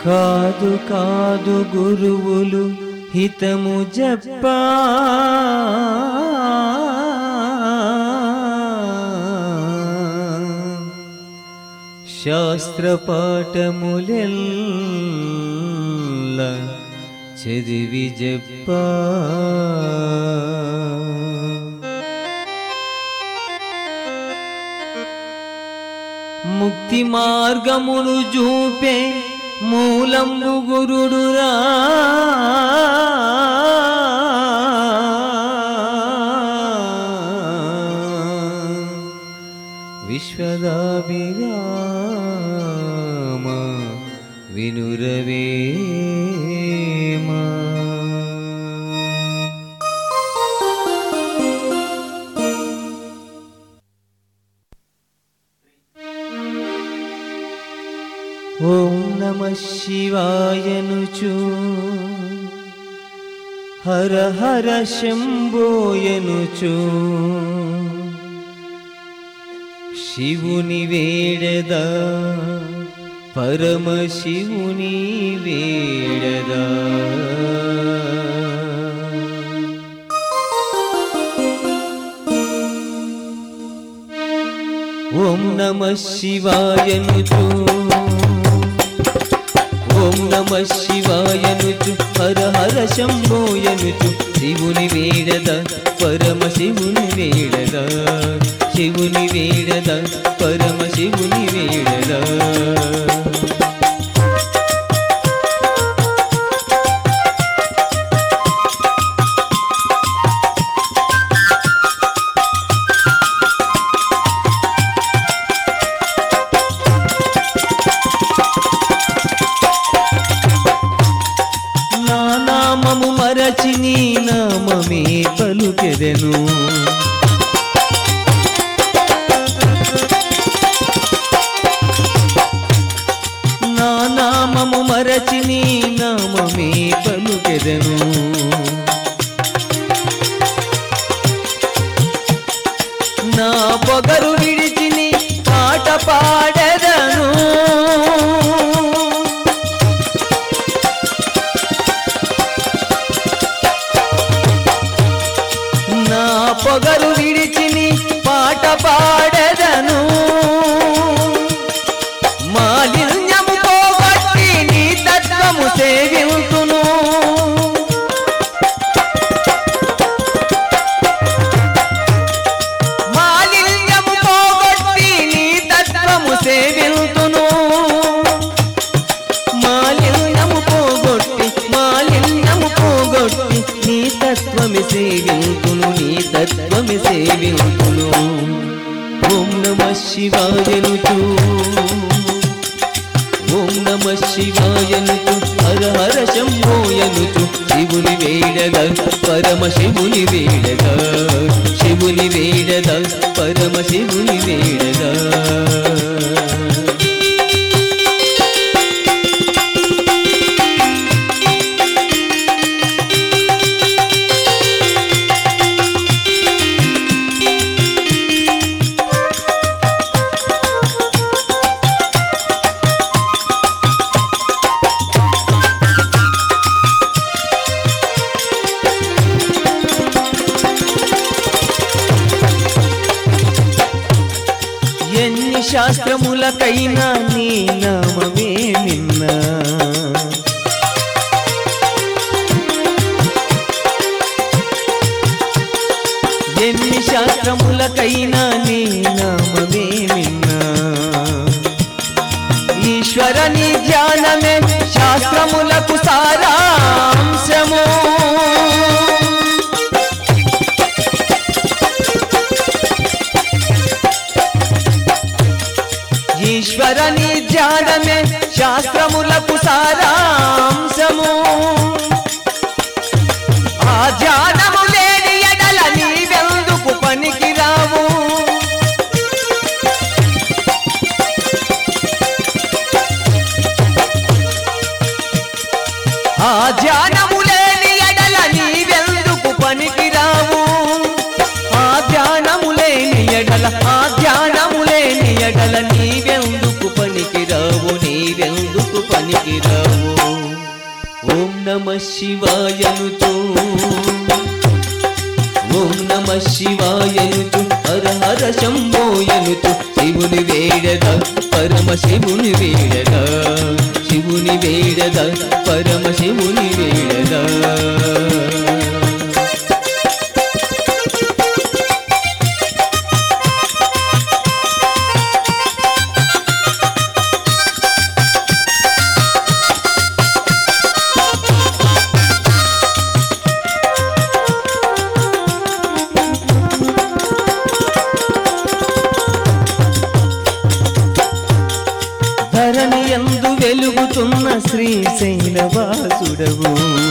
కాదు కాదు గురువులు హితము జప్పా శాస్త్రపాఠములెల్ల చదివి జప్పా ముక్తి మార్గమును చూపే మూలంబు గురుడురా విశ్వదాభిరామ వినురవేమా ఓం నమ శివాయనుచు హర హర శంభోయనుచు శివుని వేడదా పరమ శివుని వేడదా ఓం నమ శివాయనుచు ఓం నమ శివాయనుచు హర హర శంభోయనుచు శివుని వేడద పరమ శివుని వేడద శివుని వేడద పరమ శివుని వేడద నా నామము మరచి నీ నామమే పలుకెదెను నా నామము మరచి నీ నామమే పలుకెదెను నా పొగరు విడిచి నీ పాట పాడెదను నా పొగరు విడిచిని పాట పాడెదను మాలిన్యము పోగొట్టి నీ తత్వము సేవింతును మాలిన్యము పోగొట్టి నీ తత్వము సేవింతును మాలిన్యము పోగొట్టి మాలిన్యము పోగొట్టి నీ తత్వమి సేవింతును నీ తత్వమి సేవింతును ఓం నమ శివాయనుచు ఓం నమ శివాయనుచు హర హర శంభోయనుచు శివుని వేడద పరమ శివుని వేడద శివుని వేడద పరమ శివుని వేడద ఎన్ని శాస్త్రములకైనా నీ నామమే నిన్నా ఎన్ని శాస్త్రములకైనా నీ నామమే నిన్నా ఈశ్వర నీ ధ్యానమే శాస్త్రములకు సారాంశము ఈశ్వర నీ ధ్యానమే శాస్త్రములకు సారాంశము ఆ ధ్యానము లేని ఎడల నీవెందుకు పనికిరావు ఆ ధ్యానము లేని ఎడల నీవెందుకు పనికిరావు ఆ ధ్యానము లేని ఎడల ఆ ధ్యానము లేని ఎడల నీవెందుకు పనికిరావు నీవెందుకు పనికిరావు శివాయనుచు ఓం నమ శివాయనుచు హర హర శంభోయనుచు శివుని వేడద పరమ శివుని వేడద శివుని వేడద పరమ శివుని వేడద ధరణి ఎందు వెలుగుతున్న శ్రీశైలవాసుడవు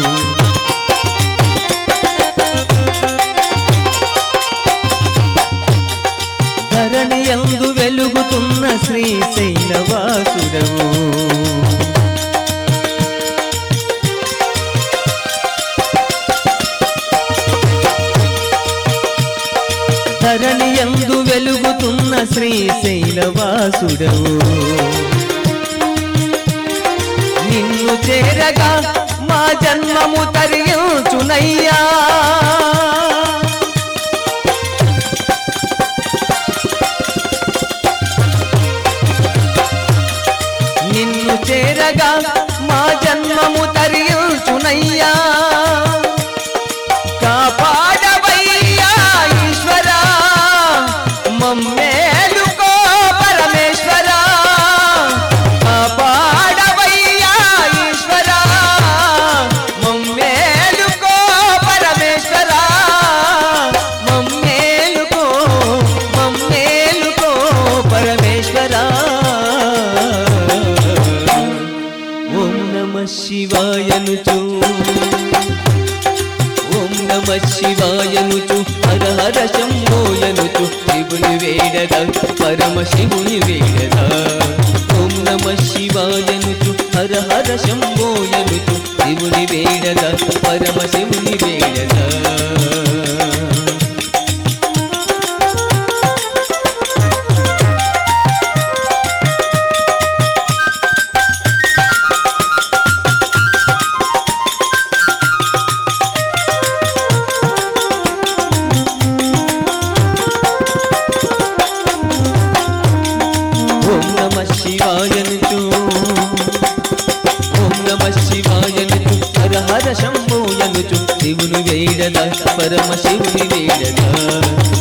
ధరణి ఎందు వెలుగుతున్న శ్రీశైలవాసుడవు ధరణి ఎందు వెలుగుతున్న శ్రీశైలవాసుడవు నిన్ను చేరగా మా జన్మము తరియుచునయ్యా నిన్ను చేరగా మా జన్మము తరియుచునయ్యా కాపాడవయ్యా ఈశ్వరా మమ్మేలుకో పరమేశ్వరా కాపాడవయ్యా ఈశ్వరా మమ్మేలుకో పరమేశ్వరా మమ్మేలుకో మమ్మేలుకో పరమేశ్వరా ఓం నమ శివాయనుచు ఓం నమ శివాయనుచు హర హర శంభోయనుచు శివుని వేడద పరమ శివుని వేడద ఓం నమ శివాయనుచు హర హర శంభోయనుచు శివుని వేడద పరమ శివుని వేడద ఓం నమ శివాయనుచు ఓం నమ శివాయనుచు హర హర శంభోయనుచు శివుని వేడద పరమ శివుని వేడద